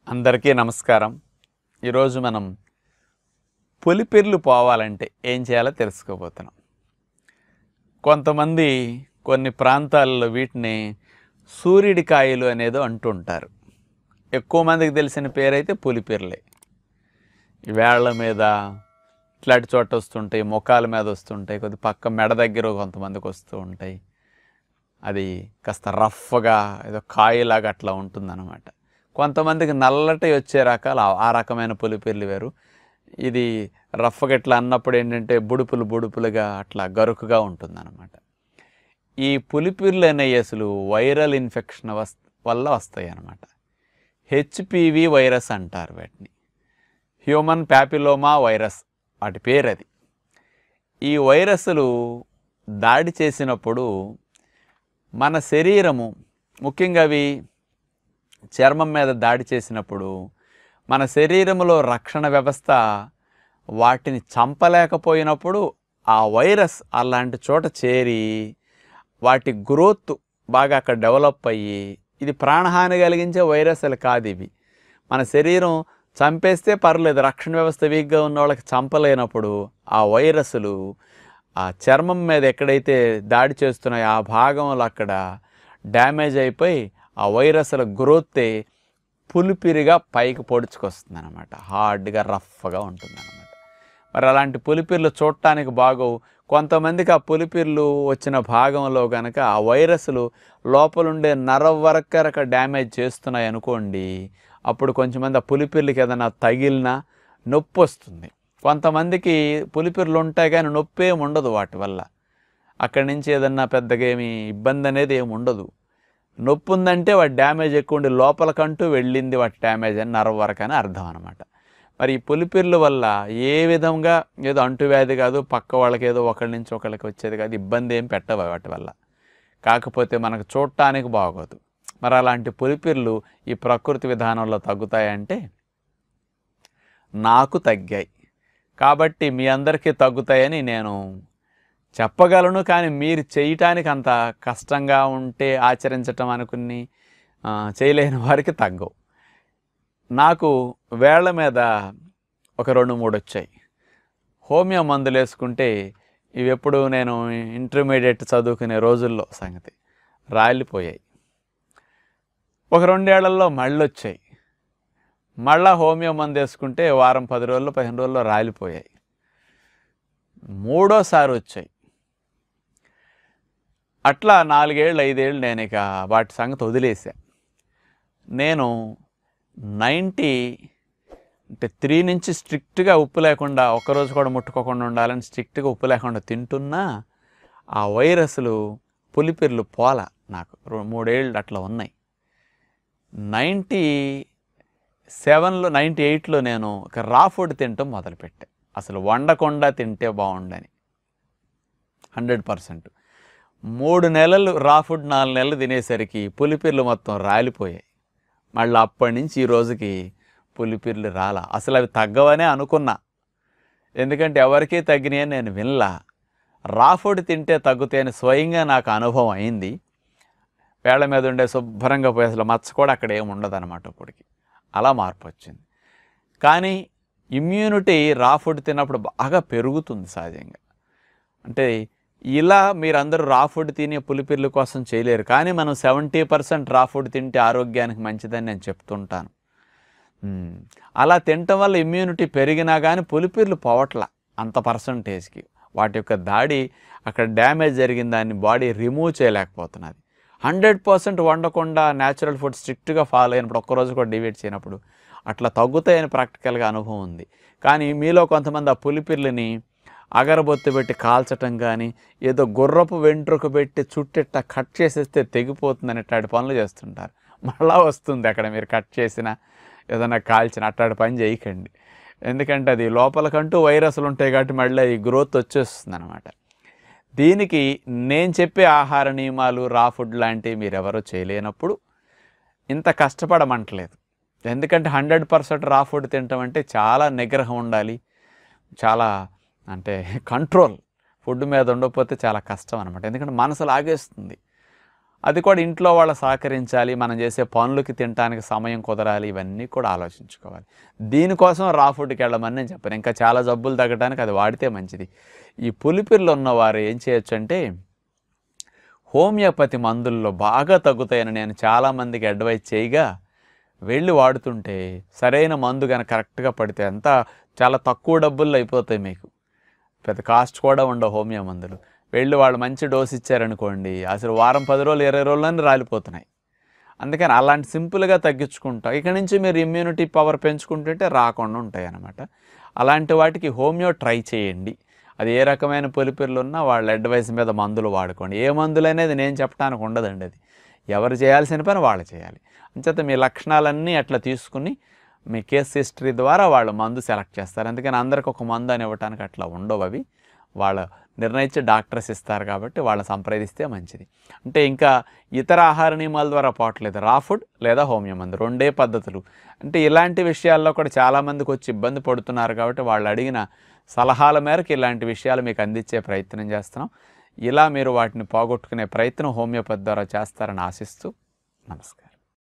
అందరికీ నమస్కారం ఈరోజు మనం పులిపిర్లు పోవాలంటే ఏం చేయాలో తెలుసుకోబోతున్నాం కొంతమంది కొన్ని ప్రాంతాల్లో వీటిని సూర్యుడి కాయలు అనేది అంటుంటారు ఎక్కువ మందికి తెలిసిన పేరైతే పులిపిర్లే ఈ వేళ్ల మీద ఇట్లాంటి చోట వస్తుంటాయి ముఖాల మీద వస్తుంటాయి కొద్ది పక్క మెడ దగ్గర కొంతమందికి వస్తూ ఉంటాయి అది కాస్త రఫ్గా ఏదో కాయలాగా అట్లా ఉంటుందన్నమాట కొంతమందికి నల్లటి వచ్చే రకాలు ఆ- ఆ రకమైన పులిపిర్లు వేరు ఇది రఫ్గా ఇట్లా అన్నప్పుడు ఏంటంటే బుడుపులు బుడుపులుగా అట్లా గరుకుగా ఉంటుందన్నమాట ఈ పులిపిర్లు అనేవి అసలు వైరల్ ఇన్ఫెక్షన్ వస్ వల్ల వస్తాయి అన్నమాట హెచ్పివి వైరస్ అంటారు వాటిని హ్యూమన్ ప్యాపిలోమా వైరస్ వాటి పేరు అది ఈ వైరస్లు దాడి చేసినప్పుడు మన శరీరము ముఖ్యంగా అవి చర్మం మీద దాడి చేసినప్పుడు మన శరీరంలో రక్షణ వ్యవస్థ వాటిని చంపలేకపోయినప్పుడు ఆ వైరస్ అలాంటి చోట చేరి వాటి గ్రోత్ బాగా అక్కడ డెవలప్ అయ్యి ఇది ప్రాణహాని కలిగించే వైరస్లు కాదు ఇవి మన శరీరం చంపేస్తే పర్లేదు రక్షణ వ్యవస్థ వీక్గా ఉన్న వాళ్ళకి చంపలేనప్పుడు ఆ వైరస్లు ఆ చర్మం మీద ఎక్కడైతే దాడి చేస్తున్నాయో ఆ భాగంలో అక్కడ డ్యామేజ్ అయిపోయి ఆ వైరస్ల గ్రోతే పులిపిరిగా పైకి పొడుచుకొస్తుంది అనమాట హార్డ్గా రఫ్గా ఉంటుంది అనమాట మరి అలాంటి పులిపిర్లు చూడటానికి బాగోవు కొంతమందికి ఆ పులిపిర్లు వచ్చిన భాగంలో కనుక ఆ వైరస్లు లోపలుండే నరవ వరకరక డ్యామేజ్ చేస్తున్నాయి అనుకోండి అప్పుడు కొంచెంమంది ఆ పులిపిర్లకి ఏదైనా తగిలినా నొప్పి వస్తుంది కొంతమందికి పులిపిర్లు ఉంటాయి కానీ నొప్పి ఏమి ఉండదు వాటి వల్ల అక్కడి నుంచి ఏదన్నా పెద్దగా ఏమి ఇబ్బంది అనేది ఏమి ఉండదు నొప్పి ఉందంటే వాటి డ్యామేజ్ ఎక్కువ ఉండి లోపలకంటూ వెళ్ళింది వాటి డ్యామేజ్ అని నర్వ్ వరకు అని అర్థం అనమాట మరి ఈ పులిపిర్ల వల్ల ఏ విధంగా ఏదో అంటువ్యాధి కాదు పక్క వాళ్ళకి ఏదో ఒకరి నుంచి ఒకరికి వచ్చేది కాదు ఇబ్బంది ఏం పెట్టవు వాటి వల్ల కాకపోతే మనకు చూడటానికి బాగోదు మరి అలాంటి పులిపిర్లు ఈ ప్రకృతి విధానంలో తగ్గుతాయంటే నాకు తగ్గాయి కాబట్టి మీ అందరికీ తగ్గుతాయని నేను చెప్పగలను కానీ మీరు చేయటానికి అంత కష్టంగా ఉంటే ఆచరించటం అనుకుని ఆ, చేయలేని వారికి తగ్గవు నాకు వేళ్ల మీద ఒక రెండు మూడు వచ్చాయి హోమియో మందులు వేసుకుంటే ఇవి ఎప్పుడు నేను ఇంటర్మీడియట్ చదువుకునే రోజుల్లో సంగతి రాలిపోయాయి ఒక రెండేళ్లలో మళ్ళీ వచ్చాయి మళ్ళా హోమియో మందు వేసుకుంటే వారం పది రోజుల్లో పదిహేను రోజుల్లో రాలిపోయాయి మూడోసారి వచ్చాయి అట్లా నాలుగేళ్ళు ఐదేళ్ళు నేను ఇక వాటి సంగతి వదిలేసా నేను నైంటీ అంటే త్రీ నుంచి స్ట్రిక్ట్గా ఉప్పు లేకుండా ఒక్కరోజు కూడా ముట్టుకోకుండా ఉండాలని స్ట్రిక్ట్గా ఉప్పు లేకుండా తింటున్నా ఆ వైరస్లు పులిపిర్లు పోల నాకు రో- మూడేళ్ళు అట్లా ఉన్నాయి నైంటీ సెవెన్లో నైంటీ ఎయిట్లో నేను ఒక రా ఫుడ్ తినటం మొదలుపెట్టా అసలు వండకుండా తింటే బాగుండని హండ్రెడ్ పర్సెంట్ మూడు నెలలు రా ఫుడ్ నాలుగు నెలలు తినేసరికి పులిపిర్లు మొత్తం రాలిపోయాయి మళ్ళీ అప్పటి నుంచి ఈ రోజుకి పులిపిర్లు రాలా అసలు అవి తగ్గవనే అనుకున్నా ఎందుకంటే ఎవరికీ తగ్గినాయని నేను వినలా రా ఫుడ్ తింటే తగ్గుతాయని స్వయంగా నాకు అనుభవం అయింది వేళ్ల మీద ఉండే శుభ్రంగా పోయి అసలు మచ్చ కూడా అక్కడ ఏమి ఉండదు అనమాట ఇప్పటికి అలా మార్పు వచ్చింది కానీ ఇమ్యూనిటీ రా ఫుడ్ తిన్నప్పుడు బాగా పెరుగుతుంది సహజంగా అంటే ఇలా మీరందరూ రా ఫుడ్ తినే పులిపిర్ల కోసం చేయలేరు కానీ మనం సెవెంటీ పర్సెంట్ రా ఫుడ్ తింటే ఆరోగ్యానికి మంచిదని నేను చెప్తుంటాను మ్మ్. అలా తినటం వల్ల ఇమ్యూనిటీ పెరిగినా కానీ పులిపిర్లు పోవట్ల అంత పర్సంటేజ్కి వాటి యొక్క దాడి అక్కడ డ్యామేజ్ జరిగిన దాన్ని బాడీ రిమూవ్ చేయలేకపోతున్నది హండ్రెడ్ పర్సెంట్ వండకుండా న్యాచురల్ ఫుడ్ స్ట్రిక్ట్గా ఫాలో అయినప్పుడు ఒక్కరోజు కూడా డివైడ్ చేయనప్పుడు అట్లా తగ్గుతాయని ప్రాక్టికల్గా అనుభవం ఉంది కానీ మీలో కొంతమంది ఆ పులిపిర్లని అగరబొత్తి పెట్టి కాల్చటం కానీ ఏదో గుర్రపు వెంట్రుక పెట్టి చుట్టిట్ట కట్ చేసేస్తే తెగిపోతుంది అనేటాడు పనులు చేస్తుంటారు మళ్ళా వస్తుంది అక్కడ మీరు కట్ చేసిన ఏదైనా కాల్చిన అట్టాడు పని చేయకండి ఎందుకంటే అది లోపలకంటూ వైరస్లు ఉంటాయి కాబట్టి మళ్ళీ ఈ గ్రోత్ వచ్చేస్తుంది అనమాట దీనికి నేను చెప్పే ఆహార నియమాలు రా ఫుడ్ లాంటివి మీరు ఎవరో చేయలేనప్పుడు ఇంత కష్టపడమంటలేదు ఎందుకంటే హండ్రెడ్ పర్సెంట్ రా ఫుడ్ తినటం అంటే చాలా నిగ్రహం ఉండాలి చాలా అంటే కంట్రోల్ ఫుడ్ మీద ఉండకపోతే చాలా కష్టం అనమాట ఎందుకంటే మనసు లాగేస్తుంది అది కూడా ఇంట్లో వాళ్ళు సహకరించాలి మనం చేసే పనులకి తినడానికి సమయం కుదరాలి ఇవన్నీ కూడా ఆలోచించుకోవాలి దీనికోసం రా ఫుడ్కి వెళ్ళమని నేను చెప్పాను ఇంకా చాలా జబ్బులు తగ్గడానికి అది వాడితే మంచిది ఈ పులిపిర్లు ఉన్నవారు ఏం చేయొచ్చు అంటే హోమియోపతి మందుల్లో బాగా తగ్గుతాయని నేను చాలామందికి అడ్వైజ్ చేయగా వెళ్ళి వాడుతుంటే సరైన మందు కనుక కరెక్ట్గా పడితే అంతా చాలా తక్కువ డబ్బుల్లో అయిపోతాయి మీకు పెద్ద కాస్ట్ కూడా ఉండవు హోమియో మందులు వెళ్ళి వాళ్ళు మంచి డోస్ ఇచ్చారనుకోండి అసలు వారం పది రోజులు ఇరవై రోజులని రాలిపోతున్నాయి అందుకని అలాంటి సింపుల్గా తగ్గించుకుంటాం ఇక నుంచి మీరు ఇమ్యూనిటీ పవర్ పెంచుకుంటుంటే రాకుండా ఉంటాయి అన్నమాట అలాంటి వాటికి హోమియో ట్రై చేయండి అది ఏ రకమైన పొలిపిర్లు ఉన్నా వాళ్ళ అడ్వైస్ మీద మందులు వాడుకోండి ఏ మందులు అనేది నేను చెప్పడానికి ఉండదండి అది ఎవరు చేయాల్సిన పని వాళ్ళు చేయాలి అంచేత మీ లక్షణాలన్నీ అట్లా తీసుకుని మీ కేస్ హిస్టరీ ద్వారా వాళ్ళు మందు సెలెక్ట్ చేస్తారు అందుకని అందరికి ఒక మందు అని ఇవ్వడానికి అట్లా ఉండవు అవి వాళ్ళ నిర్ణయించి డాక్టర్స్ ఇస్తారు కాబట్టి వాళ్ళని సంప్రదిస్తే మంచిది అంటే ఇంకా ఇతర ఆహార నియమాల ద్వారా పోవట్లేదు రా ఫుడ్ లేదా హోమియో మందు రెండే పద్ధతులు అంటే ఇలాంటి విషయాల్లో కూడా చాలామందికి వచ్చి ఇబ్బంది పడుతున్నారు కాబట్టి వాళ్ళు అడిగిన సలహాల మేరకు ఇలాంటి విషయాలు మీకు అందించే ప్రయత్నం చేస్తున్నాం ఇలా మీరు వాటిని పోగొట్టుకునే ప్రయత్నం హోమియోపతి ద్వారా చేస్తారని ఆశిస్తూ నమస్కారం